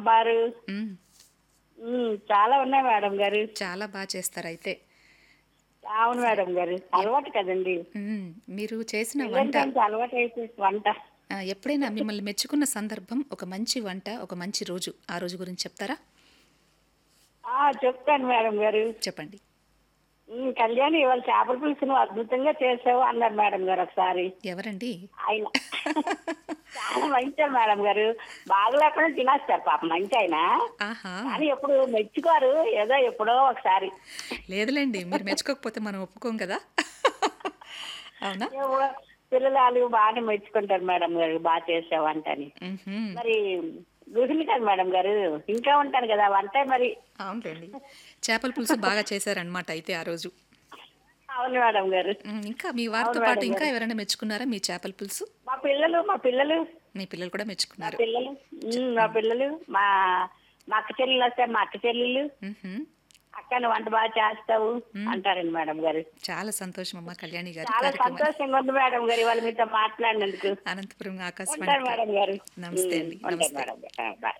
బారు మ్మ్. ఉమ్, చాలా ఉన్నాయి మేడం గారు చాలా బాగా చేస్తారు అయితే అవును మేడం గారు అలవాటు కదండి మ్మ్. మీరు చేసిన వంట పిల్లలకి అలవాటు అయిపోయి వంట ఆ, ఎప్పుడైనా మిమ్మల్ని మెచ్చుకున్న సందర్భం ఒక మంచి వంట ఒక మంచి రోజు ఆ రోజు గురించి చెప్తారా ఆ చెప్తాను మేడం గారు చెప్పండి ఉమ్, కళ్యాణి ఇవాళ చేపల పులుసు నువ్వు అద్భుతంగా చేసావు అన్నారు మేడం గారు ఒకసారి ఎవరండి ఆయన చాలా మంచి మేడం గారు బాగలేకుండా తినేస్తారు పాప మంచి ఆయన ఆహా కానీ ఎప్పుడు మెచ్చుకోరు ఏదో ఎప్పుడో ఒకసారి లేదులేండి మీరు మెచ్చుకోకపోతే మనం ఒప్పుకోం కదా అవునా ఏవో పిల్లలు వాళ్ళు బాగానే మెచ్చుకుంటారు మేడం గారు బాగా చేసావు వంటని మ్మ్హ్మ్. మరి గుడిని కదా మేడం గారు ఇంకా ఉంటాను కదా వంట మరి అవునులేండి చేపల పులుసు బాగా చేశారనమాట అయితే ఆ రోజు అవును మేడం గారు మ్మ్. ఇంకా మీ వారితో అవును పాటు మేడం ఇంకా ఎవరైనా మెచ్చుకున్నారా మీ చేపల పులుసు మా పిల్లలు మా పిల్లలు మీ పిల్లలు కూడా మా మెచ్చుకున్నారు పిల్లలు ఉమ్, మా పిల్లలు మా మా అక్క చెల్లెలు వస్తారు మా అక్క చెల్లెళ్ళు మ్మ్హ్మ్. అక్క నువ్వు వంట బాగా చేస్తావు అంటారండి మేడం గారు చాలా సంతోషం అమ్మా కళ్యాణి గారు చాలా కార్యక్రమం సంతోషంగా ఉంది మేడం గారు ఇవాళ మీతో మాట్లాడినందుకు అనంతపురం ఉంటాను ఆకాశవాణి మేడం గారు నమస్తే అండి ఉమ్, ఉంటాను నమస్తే మేడం గారు ఆ, బాయ్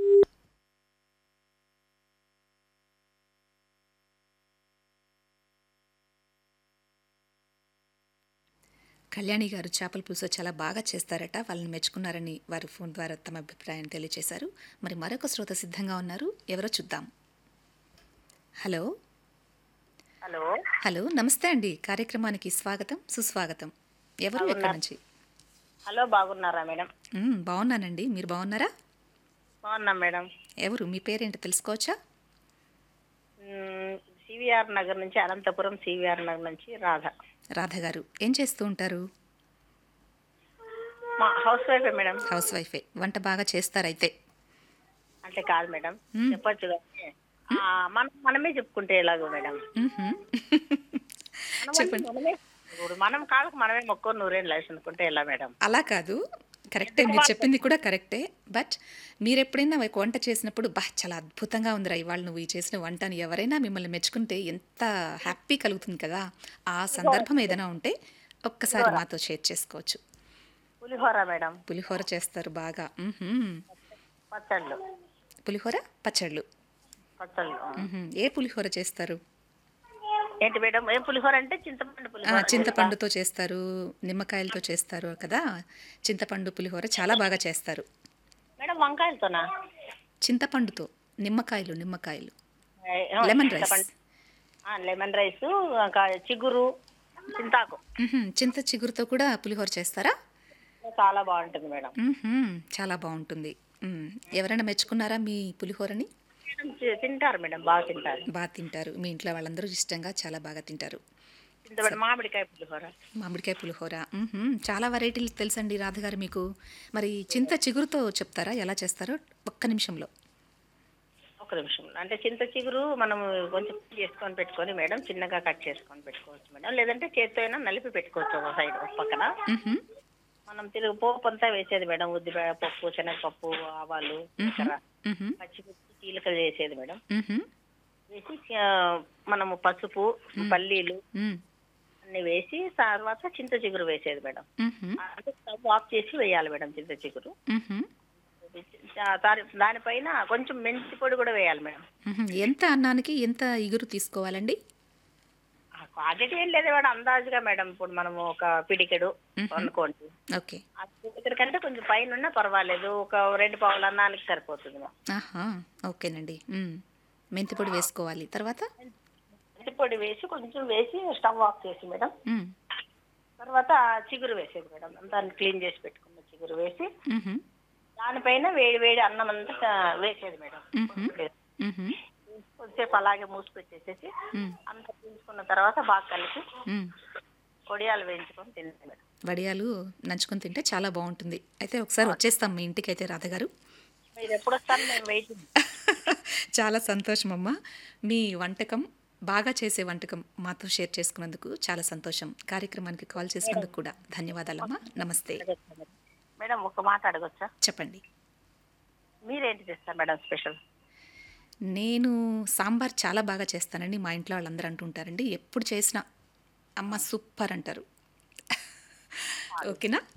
కళ్యాణి గారు చేపల పులుసు చాలా బాగా చేస్తారట వాళ్ళని మెచ్చుకున్నారని వారు ఫోన్ ద్వారా తమ అభిప్రాయం తెలియజేశారు మరి మరొక శ్రోత సిద్ధంగా ఉన్నారు ఎవరో చూద్దాం హలో హలో హలో నమస్తే అండి కార్యక్రమానికి స్వాగతం సుస్వాగతం ఎవరు ఎక్కడి నుంచి హలో బాగున్నారా మేడం మ్మ్, బాగున్నానండి మీరు బాగున్నారా బాగున్నాం మేడం ఎవరు మీ పేరేంటో తెలుసుకోవచ్చా సివిఆర్ నగర్ నుంచి అనంతపురం సివిఆర్ నగర్ నుంచి రాధ రాధ గారు ఏం చేస్తూ ఉంటారు మా హౌస్ వైఫ్ మేడం హౌస్ వైఫే వంట బాగా చేస్తారైతే అంటే కాదు మేడం మ్మ్. చెప్పొచ్చు కానీ ఆ, మనం మనమే చెప్పుకుంటే ఎలాగో మేడం మ్మ్హ్మ్. మనం చెప్పండి మనమే ఇప్పుడు మనం కాళ్ళకు మనమే మొక్కొని నూరేళ్ళు లైఫ్ అనుకుంటే ఎలా మేడం అలా కాదు కరెక్టే మీరు చెప్పింది కూడా కరెక్టే బట్ మీరు ఎప్పుడైనా ఒక వంట చేసినప్పుడు బా చాలా అద్భుతంగా ఉందిరా ఇవాళ నువ్వు ఈ చేసిన వంటని ఎవరైనా మిమ్మల్ని మెచ్చుకుంటే ఎంత హ్యాపీ కలుగుతుంది కదా ఆ సందర్భం ఏదైనా ఉంటే ఒక్కసారి మాతో షేర్ చేసుకోవచ్చు పులిహోర మేడం పులిహోర చేస్తారు బాగా మ్మ్హ్మ్. పచ్చళ్ళు పులిహోర పచ్చళ్ళు పచ్చళ్ళు ఆ. మ్మ్హ్మ్. ఏ పులిహోర చేస్తారు ఏంటి మేడం ఏం పులిహోర అంటే చింతపండు ఆ, పులిహోర చింతపండుతో చేస్తారు నిమ్మకాయలతో చేస్తారు కదా చింతపండు పులిహోర చాలా బాగా చేస్తారు మేడం వంకాయలతోనా చింతపండుతో నిమ్మకాయలు నిమ్మకాయలు ఏ, లెమన్ రైస్ చింతపండు. ఆ, లెమన్ రైస్ ఇంకా చిగురు చింతాకు మ్మ్హ్మ్. చింత చిగురుతో కూడా పులిహోర చేస్తారా చాలా బాగుంటుంది మేడం మ్మ్హ్మ్. చాలా బాగుంటుంది మ్మ్. ఎవరైనా మెచ్చుకున్నారా మీ పులిహోరని మేడం చి- తింటారు మేడం బాగా తింటారు బాగా తింటారు మీ ఇంట్లో వాళ్ళందరూ ఇష్టంగా చాలా బాగా తింటారు చింతపండు మామిడికాయ పులిహోర మామిడికాయ పులిహోర మ్మ్హ్మ్. చాలా వెరైటీలు తెలుసండి రాధగారు మీకు మరి చింత చిగురుతో చెప్తారా ఎలా చేస్తారో ఒక్క నిమిషంలో ఒక నిమిషం అంటే చింత చిగురు మనం కొంచెం చేసుకొని పెట్టుకొని మేడం చిన్నగా కట్ చేసుకొని పెట్టుకోవచ్చు మేడం లేదంటే చేత్తో అయినా నలిపి పెట్టుకోవచ్చు ఒక సైడ్ ఒక పక్కన మ్మ్హ్మ్. మనం తిరుగు పోపు అంతా వేసేది మేడం ఉద్దిపాయ పప్పు శనగపప్పు ఆవాలు జీలకర్ర, మ్మ్హ్మ్. పచ్చిమిర్చి చీలకలు చేసేది మేడం మ్మ్హ్మ్. వేసి ఆ, మనము పసుపు పల్లీలు మ్మ్. అన్ని వేసి తర్వాత చింత చిగురు వేసేది మేడం మ్మ్హ్మ్. అంటే స్టవ్ ఆఫ్ చేసి వేయాలి మేడం చింత చిగురు మ్మ్హ్మ్. ఆ, దాని- దానిపైన కొంచెం మెంతి పొడి కూడా వేయాలి మేడం మ్మ్హ్మ్. ఎంత అన్నానికి ఎంత ఇగురు తీసుకోవాలండి క్వాంటిటీ ఏం లేదు మేడం అందాజుగా మేడం ఇప్పుడు మనము ఒక పిడికెడు అనుకోండి ఓకే ఆ పిడికెడు కంటే కొంచెం పైన ఉన్నా పర్వాలేదు ఒక రెండు పావులు అన్నానికి సరిపోతుంది మేడం ఆహా ఓకేనండి మ్మ్. మెంతి పొడి వేసుకోవాలి తర్వాత మెంతి పొడి వేసి కొంచెం వేసి స్టవ్ ఆఫ్ చేసి మేడం మ్మ్. తర్వాత చిగురు వేసేది మేడం దాన్ని క్లీన్ చేసి పెట్టుకున్న చిగురు వేసి మ్మ్హ్మ్. దానిపైన వేడి వేడి అన్నం అంతా వేసేది మేడం మ్మ్హ్మ్. మ్మ్హ్మ్. కొద్దిసేపు అలాగే మూసి పెట్టేసేసి మ్మ్. అంత తీసుకున్న తర్వాత బాగా కలిపి మ్మ్. కొడియాలు వేయించుకొని తింటాం మేడం వడియాలు నంచుకొని తింటే చాలా బాగుంటుంది అయితే ఒకసారి వచ్చేస్తాం మీ ఇంటికి అయితే రాధగారు మీరు ఎప్పుడు వస్తారు నేను వెయిటింగ్ చాలా సంతోషం అమ్మా మీ వంటకం బాగా చేసే వంటకం మాతో షేర్ చేసుకున్నందుకు చాలా సంతోషం కార్యక్రమానికి కాల్ చేసినందుకు కూడా ధన్యవాదాలమ్మా నమస్తే మేడం ఒక మాట అడగొచ్చా చెప్పండి మీరేంటి చేస్తారు మేడం స్పెషల్ నేను సాంబార్ చాలా బాగా చేస్తానండి మా ఇంట్లో వాళ్ళందరూ అంటుంటారండి ఎప్పుడు చేసినా అమ్మ సూపర్ అంటారు ఓకేనా